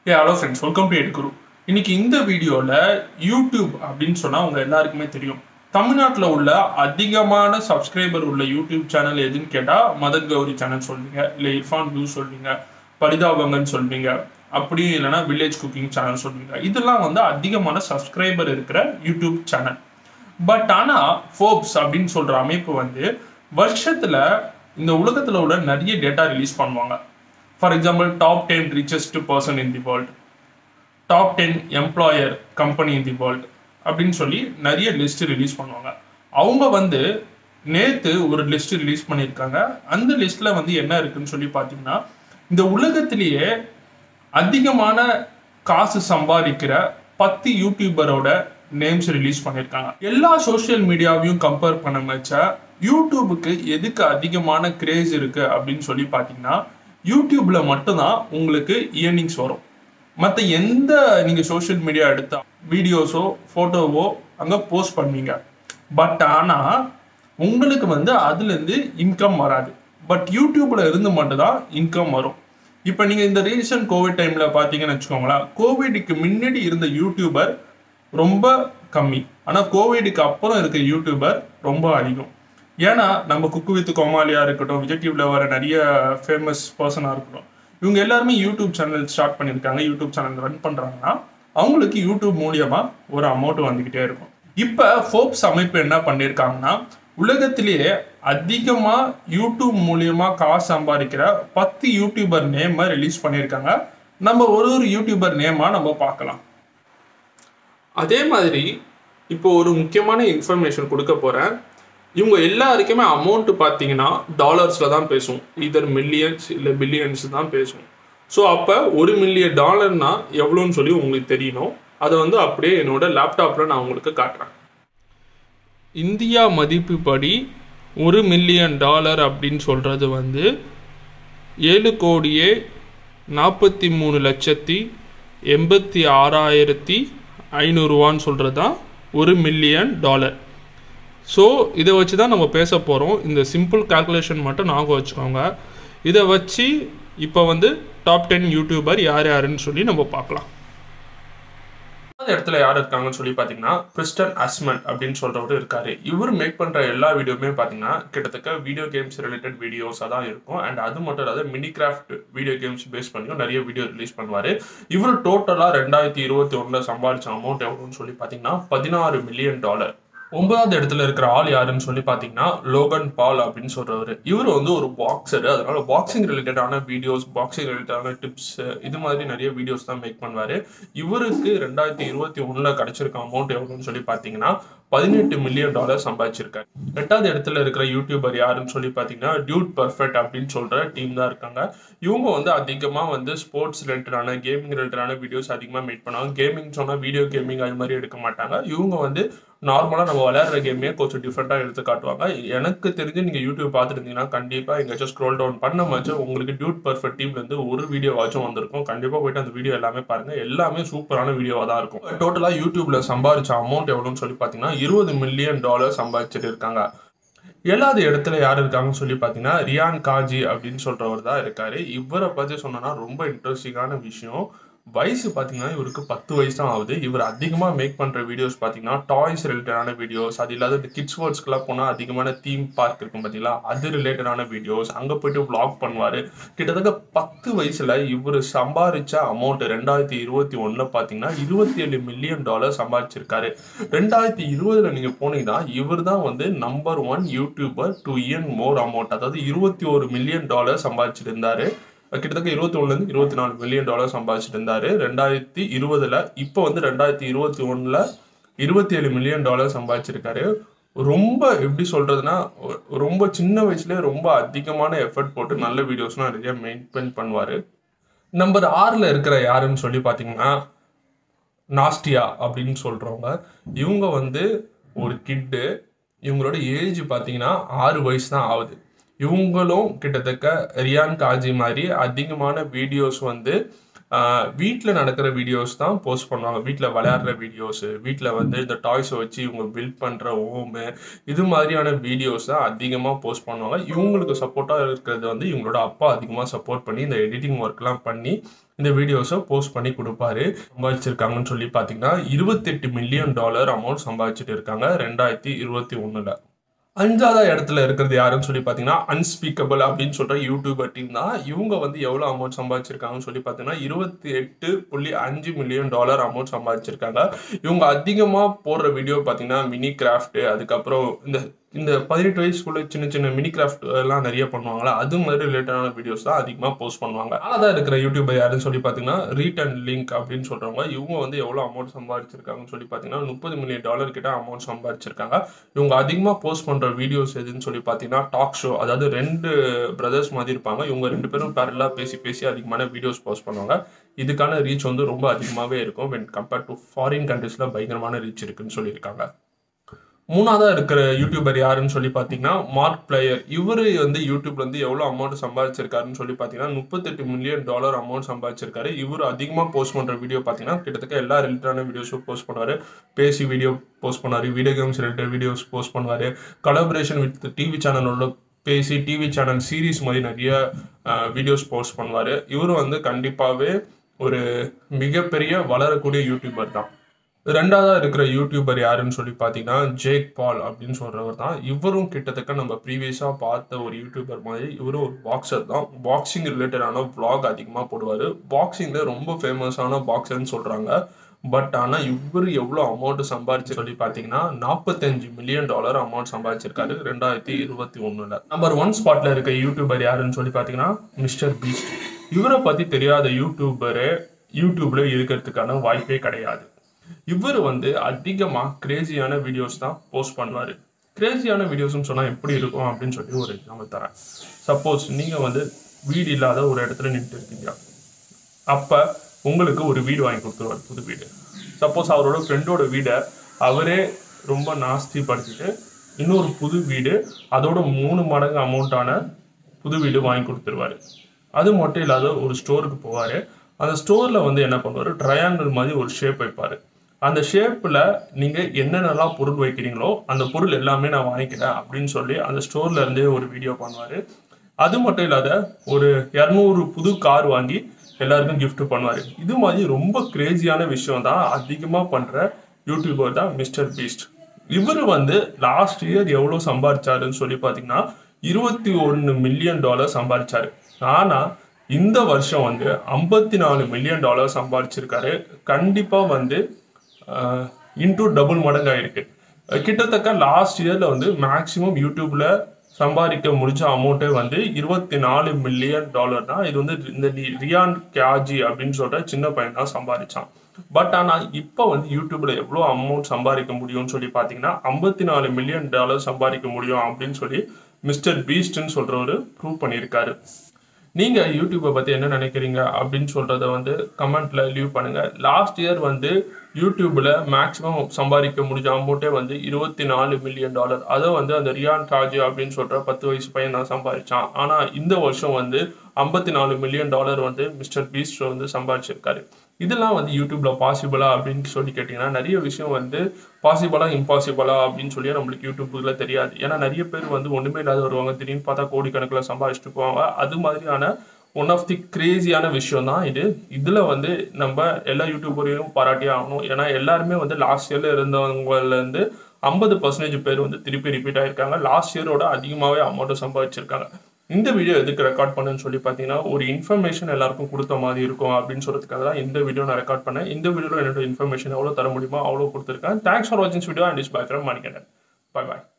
A hello friends welcome to எடுக்குரு இன்னைக்கு இந்த வீடியோவில் யூடியூப் அப்படின்னு சொன்னால் உங்க எல்லாருக்குமே தெரியும் தமிழ்நாட்டில் உள்ள அதிகமான சப்ஸ்கிரைபர் உள்ள யூடியூப் சேனல் எதுன்னு கேட்டால் மதன் கௌரி சேனல் சொல்வீங்க இல்லை இர்ஃபான் வியூ சொல்வீங்க பரிதாபங்கன்னு சொல்வீங்க அப்படி இல்லைன்னா வில்லேஜ் குக்கிங் சேனல் சொல்வீங்க இதெல்லாம் வந்து அதிகமான சப்ஸ்கிரைபர் இருக்கிற யூடியூப் சேனல் பட் ஆனால் ஃபோர்ப்ஸ் அப்படின்னு சொல்கிற அமைப்பு வந்து வருஷத்தில் இந்த உலகத்தில் உள்ள நிறைய டேட்டா ரிலீஸ் பண்ணுவாங்க for example top ten richest person in the world top ten employer company in the world அப்படின்னு சொல்லி நிறைய லிஸ்ட் ரிலீஸ் பண்ணுவாங்க அவங்க வந்து நேற்று ஒரு லிஸ்ட் ரிலீஸ் பண்ணியிருக்காங்க அந்த லிஸ்ட்ல வந்து என்ன இருக்குன்னு சொல்லி பார்த்தீங்கன்னா இந்த உலகத்திலேயே அதிகமான காசு சம்பாதிக்கிற பத்து யூடியூபரோட நேம்ஸ் ரிலீஸ் பண்ணியிருக்காங்க எல்லா சோஷியல் மீடியாவையும் கம்பேர் பண்ண வச்சா யூடியூபுக்கு எதுக்கு அதிகமான கிரேஸ் இருக்கு அப்படின்னு சொல்லி பார்த்தீங்கன்னா யூடியூப்ல மட்டும்தான் உங்களுக்கு இயர்னிங்ஸ் வரும் மற்ற எந்த நீங்க சோஷியல் மீடியா எடுத்தா வீடியோஸோ ஃபோட்டோவோ அங்கே போஸ்ட் பண்ணுவீங்க பட் ஆனால் உங்களுக்கு வந்து அதுலேருந்து இன்கம் வராது பட் யூடியூப்ல இருந்து மட்டும்தான் இன்கம் வரும் இப்போ நீங்கள் இந்த ரீசன்ட் கோவிட் டைமில் பார்த்தீங்கன்னு வச்சுக்கோங்களேன் கோவிடுக்கு முன்னாடி இருந்த யூடியூபர் ரொம்ப கம்மி ஆனால் கோவிடுக்கு அப்புறம் இருக்க யூடியூபர் ரொம்ப அதிகம் ஏன்னா நம்ம குக்கு வித் கோமாலியா இருக்கட்டும் விஜய் டிவில வர நிறைய ஃபேமஸ் பர்சனாக இருக்கட்டும் இவங்க எல்லாருமே யூடியூப் சேனல் ஸ்டார்ட் பண்ணியிருக்காங்க யூடியூப் சேனல் ரன் பண்ணுறாங்கன்னா அவங்களுக்கு யூடியூப் மூலியமா ஒரு அமௌண்ட் வந்துக்கிட்டே இருக்கும் இப்போ ஃபோப்ஸ் அமைப்பு என்ன பண்ணியிருக்காங்கன்னா உலகத்திலேயே அதிகமாக யூடியூப் மூலியமா காசு சம்பாதிக்கிற பத்து யூடியூபர் நேமை ரிலீஸ் பண்ணியிருக்காங்க நம்ம ஒரு ஒரு யூடியூபர் நேமாக நம்ம பார்க்கலாம் அதே மாதிரி இப்போ ஒரு முக்கியமான இன்ஃபர்மேஷன் கொடுக்க போகிறேன் இவங்க எல்லாருக்குமே அமௌண்ட் பார்த்தீங்கன்னா டாலர்ஸில் தான் பேசும் இதர் மில்லியன்ஸ் இல்லை பில்லியன்ஸ் தான் பேசும் ஸோ அப்போ ஒரு மில்லியன் டாலர்னா எவ்வளோன்னு சொல்லி உங்களுக்கு தெரியணும் அதை வந்து அப்படியே என்னோட லேப்டாப்பில் நான் உங்களுக்கு காட்டுறேன் இந்தியா மதிப்புப்படி ஒரு மில்லியன் டாலர் அப்படின்னு சொல்கிறது வந்து ஏழு கோடியே நாற்பத்தி மூணு லட்சத்தி எண்பத்தி ஆறாயிரத்தி ஐநூறுரூவான்னு சொல்கிறது தான் ஒரு மில்லியன் டாலர் ஸோ இதை வச்சு தான் நம்ம பேச போகிறோம் இந்த சிம்பிள் கால்குலேஷன் மட்டும் ஞாபகம் வச்சுக்கோங்க இதை வச்சு இப்போ வந்து டாப் டென் யூடியூபர் யார் யாருன்னு சொல்லி நம்ம பார்க்கலாம் அந்த இடத்துல யார் இருக்காங்கன்னு சொல்லி பார்த்தீங்கன்னா கிறிஸ்டன் அஸ்மன் அப்படின்னு சொல்றவர் இருக்காரு இவர் மேக் பண்ற எல்லா வீடியோவுமே பார்த்தீங்கன்னா கிட்டத்தட்ட வீடியோ கேம்ஸ் ரிலேட்டட் வீடியோஸாக தான் இருக்கும் அண்ட் அது மட்டும் இல்லாத Minecraft video games base பண்ணியும் நிறைய வீடியோ ரிலீஸ் பண்ணுவாரு இவர் டோட்டலாக ரெண்டாயிரத்தி இருபத்தி ஒன்றில் சம்பாதிச்ச அமௌண்ட் எவ்வளோன்னு சொல்லி பார்த்தீங்கன்னா பதினாறு மில்லியன் டாலர் ஒன்பதாவது இடத்துல இருக்கிற ஆள் யாருன்னு சொல்லி பார்த்தீங்கன்னா லோகன் பால் அப்படின்னு சொல்றவர் இவர் வந்து ஒரு பாக்ஸர் அதனால பாக்ஸிங் ரிலேட்டடான வீடியோஸ் பாக்ஸிங் ரிலேட்டடான டிப்ஸ் இது மாதிரி நிறைய வீடியோஸ் தான் மேக் பண்ணுவாரு இவருக்கு ரெண்டாயிரத்தி இருபத்தி ஒண்ணுல கிடைச்சிருக்க அமௌண்ட் எவ்வளோன்னு சொல்லி பார்த்தீங்கன்னா பதினெட்டு மில்லியன் டாலர் சம்பாதிச்சிருக்காரு எட்டாவது இடத்துல இருக்கிற யூடியூபர் யாருன்னு சொல்லி பார்த்தீங்கன்னா டியூட் பர்ஃபெக்ட் அப்படின்னு சொல்ற டீம் தான் இருக்காங்க இவங்க வந்து அதிகமாக வந்து ஸ்போர்ட்ஸ் ரிலேட்டடான கேமிங் ரிலேட்டடான வீடியோஸ் அதிகமாக மேக் பண்ணுவாங்க கேமிங் சொன்னால் வீடியோ கேமிங் அது மாதிரி எடுக்க மாட்டாங்க இவங்க வந்து நார்மலாக நம்ம விளையாடுற கேமே கொஞ்சம் டிஃப்ரெண்ட்டாக எடுத்து காட்டுவாங்க எனக்கு தெரிஞ்சு நீங்கள் யூடியூப் பார்த்துட்டு இருந்தீங்கன்னா கண்டிப்பாக எங்கேயாச்சும் ஸ்க்ரோல் டவுன் பண்ண மாதிரி உங்களுக்கு டியூட் பர்ஃபெக்ட் டீம்லேருந்து ஒரு வீடியோவாச்சும் வந்திருக்கும் கண்டிப்பாக போயிட்டு அந்த வீடியோ எல்லாமே பாருங்க எல்லாமே சூப்பரான வீடியோவாக தான் இருக்கும் டோட்டலாக யூடியூப்ல சம்பாதிச்ச அமௌண்ட் எவ்வளோன்னு சொல்லி பார்த்தீங்கன்னா இருபது மில்லியன் டாலர் சம்பாதிச்சிட்டு இருக்காங்க ஏழாவது இடத்துல யார் இருக்காங்கன்னு சொல்லி பார்த்தீங்கன்னா ரியான் காஜி அப்படின்னு சொல்றவர் தான் இருக்காரு இவரை பற்றி சொன்னோன்னா ரொம்ப இன்ட்ரெஸ்டிங்கான விஷயம் வயசு பார்த்தீங்கன்னா இவருக்கு பத்து வயசு தான் ஆகுது இவர் அதிகமாக மேக் பண்ணுற வீடியோஸ் பார்த்தீங்கன்னா டாய்ஸ் ரிலேட்டடான வீடியோஸ் அது இல்லாத இந்த கிட்ஸ் வேர்ட்ஸ்க்குலாம் போனால் அதிகமான தீம் பார்க் இருக்கும் பார்த்தீங்களா அது ரிலேட்டடான வீடியோஸ் அங்கே போயிட்டு vlog பண்ணுவார் கிட்டத்தட்ட பத்து வயசில் இவர் சம்பாதிச்ச அமௌண்ட் ரெண்டாயிரத்தி இருபத்தி ஒன்றில் பார்த்தீங்கன்னா இருபத்தி ஏழு மில்லியன் டாலர் சம்பாதிச்சிருக்காரு ரெண்டாயிரத்தி இருபதுல நீங்கள் போனீங்கன்னா இவர் தான் வந்து number one YouTuber to earn more amount அதாவது இருபத்தி ஒரு மில்லியன் டாலர் சம்பாதிச்சிட்டு இருந்தாரு கிட்டத்தட்ட இருபத்தி ஒண்ணுலேருந்து இருபத்தி நாலு மில்லியன் டாலர் சம்பாதிச்சிட்டு இருந்தாரு ரெண்டாயிரத்தி இருபதுல இப்போ வந்து ரெண்டாயிரத்தி இருபத்தி ஒண்ணுல இருபத்தி ஏழு மில்லியன் டாலர் சம்பாதிச்சிருக்காரு ரொம்ப எப்படி சொல்றதுன்னா ஒ- ரொம்ப சின்ன வயசுலயே ரொம்ப அதிகமான எஃபர்ட் போட்டு நல்ல வீடியோஸ்லாம் நிறைய மெயின்டைன் பண்ணுவாரு நம்பர் ஆறுல இருக்கிற யாருன்னு சொல்லி பாத்தீங்கன்னா நாஸ்டியா அப்படின்னு சொல்றவங்க இவங்க வந்து ஒரு கிட்டு இவங்களோட ஏஜ் பார்த்தீங்கன்னா ஆறு வயசு தான் ஆகுது இவங்களும் கிட்டத்தட்ட ரியான் காஜி மாதிரி அதிகமான வீடியோஸ் வந்து வீட்டில் நடக்கிற வீடியோஸ் தான் போஸ்ட் பண்ணுவாங்க வீட்டில் விளையாடுற வீடியோஸ் வீட்டில் வந்து இந்த டாய்ஸை வச்சு இவங்க பில்ட் பண்ணுற ஹோமு இது மாதிரியான வீடியோஸ் தான் அதிகமாக போஸ்ட் பண்ணுவாங்க இவங்களுக்கு சப்போர்ட்டாக இருக்கிறது வந்து இவங்களோட அப்பா அதிகமாக சப்போர்ட் பண்ணி இந்த எடிட்டிங் ஒர்க்லாம் பண்ணி இந்த வீடியோஸை போஸ்ட் பண்ணி கொடுப்பாரு சம்பாதிச்சிருக்காங்கன்னு சொல்லி பார்த்தீங்கன்னா இருபத்தெட்டு மில்லியன் டாலர் அமௌண்ட் சம்பாதிச்சுட்டு இருக்காங்க ரெண்டாயிரத்தி இருபத்தி ஒன்றில் அஞ்சாவது இடத்துல இருக்கிறது யாருன்னு சொல்லி பார்த்தீங்கன்னா அன்ஸ்பீக்கபிள் அப்படின்னு சொல்ற யூடியூபர் டீம் தான் இவங்க வந்து எவ்வளோ அமௌண்ட் சம்பாதிச்சிருக்காங்கன்னு சொல்லி பார்த்தீங்கன்னா இருபத்தி எட்டு புள்ளி அஞ்சு மில்லியன் டாலர் அமௌண்ட் சம்பாதிச்சிருக்காங்க இவங்க அதிகமாக போடுற வீடியோ பார்த்தீங்கன்னா மினி கிராஃப்ட் அதுக்கப்புறம் இந்த இந்த பதினெட்டு வயசுக்குள்ள சின்ன சின்ன மினி கிராஃப்ட் எல்லாம் நிறைய பண்ணுவாங்களா அது மாதிரி ரிலேட்டடான வீடியோஸ் தான் அதிகமாக போஸ்ட் பண்ணுவாங்க அதான் இருக்கிற யூடியூபர் யாருன்னு சொல்லி பார்த்தீங்கன்னா ரீட்டன் லிங்க் அப்படின்னு சொல்றவங்க இவங்க வந்து எவ்வளோ அமௌண்ட் சம்பாதிச்சிருக்காங்கன்னு சொல்லி பார்த்தீங்கன்னா முப்பது மில்லியன் டாலர் கிட்ட அமௌண்ட் சம்பாதிச்சிருக்காங்க இவங்க அதிகமாக போஸ்ட் பண்ற வீடியோஸ் எதுன்னு சொல்லி பார்த்தீங்கன்னா டாக் ஷோ அதாவது ரெண்டு பிரதர்ஸ் மாதிரி இருப்பாங்க இவங்க ரெண்டு பேரும் பேரலாக பேசி பேசி அதிகமான வீடியோஸ் போஸ்ட் பண்ணுவாங்க இதுக்கான ரீச் வந்து ரொம்ப அதிகமாகவே இருக்கும் வென் கம்பேர்ட் டு ஃபாரின் கண்ட்ரீஸில் பயங்கரமான ரீச் இருக்குன்னு சொல்லியிருக்காங்க மூணாவதாக இருக்கிற யூடியூபர் யாருன்னு சொல்லி பார்த்தீங்கன்னா மார்க் பிளேயர் இவர் வந்து யூடியூப்ல இருந்து எவ்வளோ அமௌண்ட் சம்பாதிச்சிருக்காருன்னு சொல்லி பார்த்தீங்கன்னா முப்பத்தெட்டு மில்லியன் டாலர் அமௌண்ட் சம்பாதிச்சிருக்காரு இவர் அதிகமாக போஸ்ட் பண்ணுற வீடியோ பார்த்தீங்கன்னா கிட்டத்தட்ட எல்லா ரிலேட்டடான வீடியோஸும் போஸ்ட் பண்ணுவார் பேசி வீடியோ போஸ்ட் பண்ணுவார் video games related videos post பண்ணுவார் கொலாபரேஷன் வித் டிவி சேனலோட பேசி டிவி சேனல் சீரீஸ் மாதிரி நிறைய வீடியோஸ் போஸ்ட் பண்ணுவார் இவர் வந்து கண்டிப்பாகவே ஒரு மிகப்பெரிய வளரக்கூடிய யூடியூபர் தான் ரெண்டாவதா இருக்கிற யூடியூபர் யாருன்னு சொல்லி பார்த்தீங்கன்னா ஜேக் பால் அப்படின்னு சொல்றவர் தான் இவரும் கிட்டத்தட்ட நம்ம ப்ரீவியஸாக பார்த்த ஒரு யூடியூபர் மாதிரி இவரும் ஒரு பாக்ஸர் தான் பாக்ஸிங் ரிலேட்டடான vlog அதிகமாக போடுவார் பாக்ஸிங்கில் ரொம்ப ஃபேமஸான பாக்ஸர்னு சொல்கிறாங்க பட் ஆனால் இவர் எவ்வளோ அமௌண்ட் சம்பாரிச்சு சொல்லி பார்த்தீங்கன்னா நாற்பத்தஞ்சு மில்லியன் டாலர் அமௌண்ட் சம்பாதிச்சிருக்காரு ரெண்டாயிரத்தி இருபத்தி ஒன்றில் நம்பர் ஒன் ஸ்பாட்டில் இருக்க யூடியூபர் யாருன்னு சொல்லி பார்த்தீங்கன்னா மிஸ்டர் பீஸ்ட் இவரை பற்றி தெரியாத யூடியூபரு யூடியூப்ல இருக்கிறதுக்கான வாய்ப்பே கிடையாது இவர் வந்து அதிகமாக கிரேசியான வீடியோஸ் தான் போஸ்ட் பண்ணுவார் கிரேசியான வீடியோஸ்னு சொன்னால் எப்படி இருக்கும் அப்படின்னு சொல்லி ஒரு எக்ஸாம்பிள் தரேன் சப்போஸ் நீங்கள் வந்து வீடு இல்லாத ஒரு இடத்துல நின்று இருக்கீங்க அப்போ உங்களுக்கு ஒரு வீடு வாங்கி கொடுத்துருவார் புது வீடு சப்போஸ் அவரோட ஃப்ரெண்டோட வீடை அவரே ரொம்ப நாஸ்திப்படுத்திட்டு இன்னொரு புது வீடு அதோட மூணு மடங்கு அமௌண்ட்டான புது வீடு வாங்கி கொடுத்துருவாரு அது மட்டும் இல்லாத ஒரு ஸ்டோருக்கு போவார் அந்த ஸ்டோரில் வந்து என்ன பண்ணுவார் ட்ரையாங்கிள் மாதிரி ஒரு ஷேப் வைப்பார் அந்த ஷேப்பில் நீங்கள் என்னென்னலாம் பொருள் வைக்கிறீங்களோ அந்த பொருள் எல்லாமே நான் வாங்கிக்கிறேன் அப்படின்னு சொல்லி அந்த ஸ்டோர்ல இருந்தே ஒரு வீடியோ பண்ணுவார் அது மட்டும் இல்லாத ஒரு இரநூறு புது கார் வாங்கி எல்லாருக்கும் gift பண்ணுவார் இது மாதிரி ரொம்ப கிரேசியான விஷயம் தான் அதிகமாக பண்ணுற யூடியூபர் தான் மிஸ்டர் பீஸ்ட் இவர் வந்து லாஸ்ட் இயர் எவ்வளோ சம்பாதிச்சாருன்னு சொல்லி பார்த்தீங்கன்னா இருபத்தி ஒன்று மில்லியன் டாலர் சம்பாதிச்சாரு ஆனால் இந்த வருஷம் வந்து ஐம்பத்தி நாலு மில்லியன் டாலர் சம்பாதிச்சிருக்காரு கண்டிப்பாக வந்து இன்டூ டபுள் மடங்கு ஆயிருக்கு அஹ் கிட்டத்தட்ட லாஸ்ட் இயர்ல வந்து மேக்ஸிமம் யூடியூப்ல சம்பாதிக்க முடிஞ்ச அமௌண்ட்டே வந்து இருபத்தி நாலு மில்லியன் டாலர் தான் இது வந்து இந்த ரி- ரியான் கேஜி அப்படின்னு சொல்ற சின்ன பையன் தான் சம்பாதிச்சான் பட் ஆனால் இப்போ வந்து யூடியூப்ல எவ்வளோ அமௌண்ட் சம்பாதிக்க முடியும்னு சொல்லி பார்த்தீங்கன்னா ஐம்பத்தி நாலு மில்லியன் டாலர் சம்பாதிக்க முடியும் அப்படின்னு சொல்லி மிஸ்டர் பீஸ்ட்னு சொல்றவரு ப்ரூவ் பண்ணியிருக்காரு நீங்க யூடியூப்பை பத்தி என்ன நினைக்கிறீங்க அப்படின்னு சொல்றத வந்து கமெண்ட்ல லீவ் பண்ணுங்க லாஸ்ட் இயர் வந்து யூடியூப்ல மேக்ஸிமம் சம்பாதிக்க முடிஞ்ச அமௌண்ட்டே வந்து இருபத்தி நாலு மில்லியன் டாலர் அதை வந்து அந்த ரியான் காஜி அப்படின்னு சொல்ற பத்து வயசு பையன் தான் சம்பாதிச்சான் ஆனா இந்த வருஷம் வந்து ஐம்பத்தி நாலு மில்லியன் டாலர் வந்து மிஸ்டர் பீஸ்ட் வந்து சம்பாதிச்சிருக்காரு இதெல்லாம் வந்து யூடியூப்ல பாசிபிளா அப்படின்னு சொல்லி கேட்டிங்கன்னா நிறைய விஷயம் வந்து பாசிபிளா இம்பாசிபிளா அப்படின்னு சொல்லி நம்மளுக்கு யூடியூப்ல தெரியாது ஏன்னா நிறைய பேர் வந்து ஒண்ணுமே இல்லாத வருவாங்க திடீர்னு பார்த்தா கோடிக்கணக்கில் சம்பாதிச்சுட்டு போவாங்க அது மாதிரியான ஒன் ஆஃப் தி கிரேசியான விஷயம் தான் இது இதுல வந்து நம்ம எல்லா யூடியூபரையும் பாராட்டியே ஆகணும் ஏன்னா எல்லாருமே வந்து லாஸ்ட் இயர்ல இருந்தவங்கல இருந்து ஐம்பது பர்சன்டேஜ் பேர் வந்து திருப்பி ரிப்பீட் ஆயிருக்காங்க லாஸ்ட் இயரோட அதிகமாகவே அமௌண்ட்டை சம்பாதிச்சிருக்காங்க இந்த வீடியோ எதுக்கு ரெக்கார்ட் பண்ணேன்னு சொல்லி பார்த்தீங்கன்னா ஒரு இன்ஃபர்மேஷன் எல்லாருக்கும் கொடுத்த மாதிரி இருக்கும் அப்படின்னு சொல்றதுக்காக தான் இந்த வீடியோ நான் ரெக்கார்ட் பண்ணேன் இந்த வீடியோவில் என்னோட இன்ஃபர்மேஷன் எவ்வளோ தர முடியுமோ அவ்வளோ கொடுத்துருக்கேன் தேங்க்ஸ் ஃபார் வாட்சிங் video and is bye from Manikandan bye bye